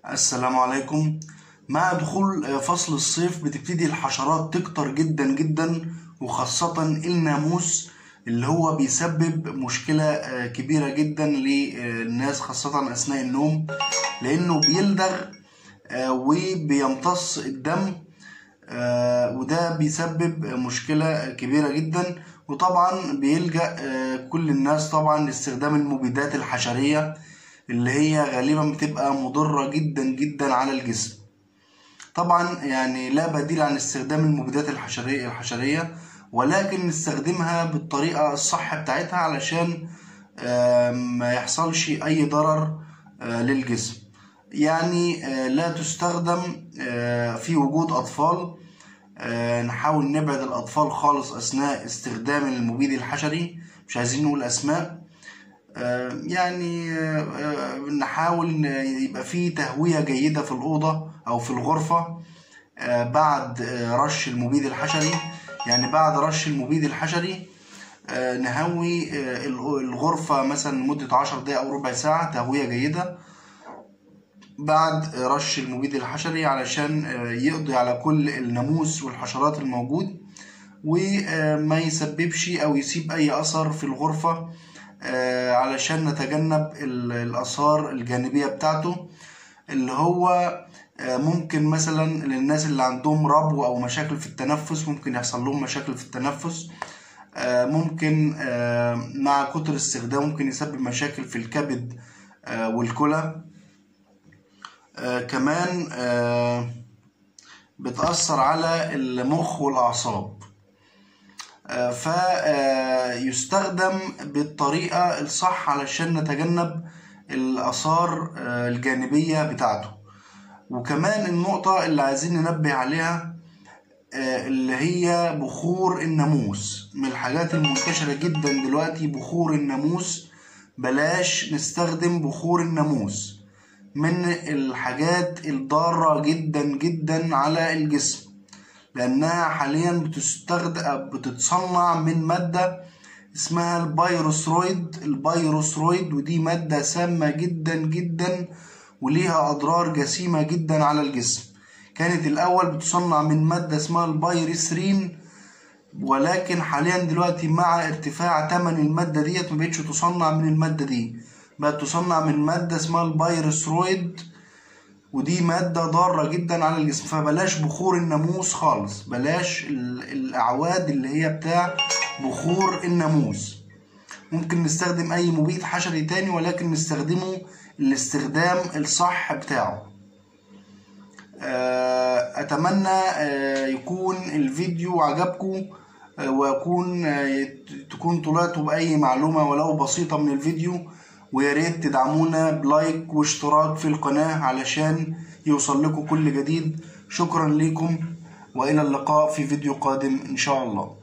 السلام عليكم مع دخول فصل الصيف بتبتدي الحشرات تكتر جدا جدا وخاصة الناموس اللي هو بيسبب مشكلة كبيرة جدا للناس خاصة أثناء النوم لأنه بيلدغ وبيمتص الدم وده بيسبب مشكلة كبيرة جدا وطبعا بيلجأ كل الناس طبعا لاستخدام المبيدات الحشرية اللي هي غالبا بتبقى مضرة جدا جدا على الجسم طبعا يعني لا بديل عن استخدام المبيدات الحشرية الحشرية ولكن نستخدمها بالطريقة الصح بتاعتها علشان ما يحصلش أي ضرر للجسم يعني لا تستخدم في وجود أطفال نحاول نبعد الأطفال خالص أثناء استخدام المبيد الحشري مش عايزين نقول أسماء يعني نحاول يبقى في تهوية جيدة في الأوضة أو في الغرفة بعد رش المبيد الحشري يعني بعد رش المبيد الحشري نهوي الغرفة مثلا لمدة عشر دقايق أو ربع ساعة تهوية جيدة بعد رش المبيد الحشري علشان يقضي على كل الناموس والحشرات الموجود وما يسببش أو يسيب أي أثر في الغرفة علشان نتجنب الآثار الجانبية بتاعته اللي هو ممكن مثلا للناس اللي عندهم ربو أو مشاكل في التنفس ممكن يحصل لهم مشاكل في التنفس ممكن مع كتر استخدامه ممكن يسبب مشاكل في الكبد والكلى كمان بتأثر على المخ والأعصاب فيستخدم بالطريقة الصح علشان نتجنب الآثار الجانبية بتاعته وكمان النقطة اللي عايزين ننبه عليها اللي هي بخور الناموس من الحاجات المنتشرة جدا دلوقتي بخور الناموس بلاش نستخدم بخور الناموس من الحاجات الضارة جدا جدا على الجسم لأنها حاليا بتستخدم بتتصنع من مادة اسمها البيروثرويد البيروثرويد ودي مادة سامة جدا جدا وليها أضرار جسيمة جدا على الجسم كانت الأول بتصنع من مادة اسمها البيريثرين ولكن حاليا دلوقتي مع ارتفاع تمن المادة ديت مبقتش تصنع من المادة دي بقت تصنع من مادة اسمها البيروثرويد ودي مادة ضارة جدا على الجسم فبلاش بخور الناموس خالص بلاش الأعواد اللي هي بتاع بخور الناموس ممكن نستخدم أي مبيد حشري تاني ولكن نستخدمه الاستخدام الصح بتاعه أتمنى يكون الفيديو عجبكم ويكون تكون طلعتوا بأي معلومة ولو بسيطة من الفيديو ويا ريت تدعمونا بلايك واشتراك في القناة علشان يوصل لكم كل جديد شكرا لكم وإلى اللقاء في فيديو قادم إن شاء الله